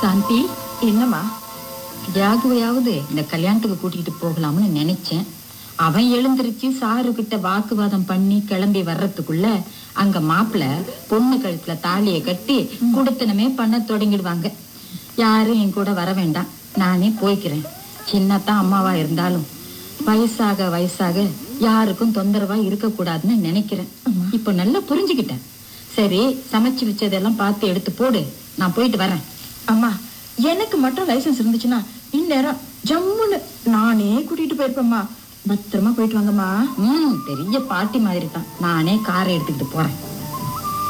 சாந்தி என்னம்மா ஜாகுவையாவது இந்த கல்யாணத்துக்கு கூட்டிகிட்டு போகலாம்னு நினைச்சேன் அவன் எழுந்திருச்சு சாரு கிட்ட வாக்குவாதம் பண்ணி கிளம்பி வர்றதுக்குள்ள அங்க மாப்பிள பொண்ணு கழுத்துல தாலியை கட்டி குடுத்தனமே பண்ண தொடங்கிடுவாங்க யாரும் என் கூட வர வேண்டாம் நானே போய்க்கிறேன் சின்னத்தான் அம்மாவா இருந்தாலும் வயசாக வயசாக யாருக்கும் தொந்தரவா இருக்கக்கூடாதுன்னு நினைக்கிறேன் இப்ப நல்லா புரிஞ்சுக்கிட்டேன் சரி சமைச்சு வச்சதெல்லாம் பார்த்து எடுத்து போடு நான் போயிட்டு வரேன் அம்மா எனக்கு மட்டும் லைசென்ஸ் இருந்துச்சுன்னா இந்நேரம் ஜம்முன்னு நானே கூட்டிட்டு போயிருப்பேம்மா பத்திரமா போயிட்டு வாங்கம்மா ம் பெரிய பாட்டி மாதிரி தான் நானே காரை எடுத்துக்கிட்டு போறேன்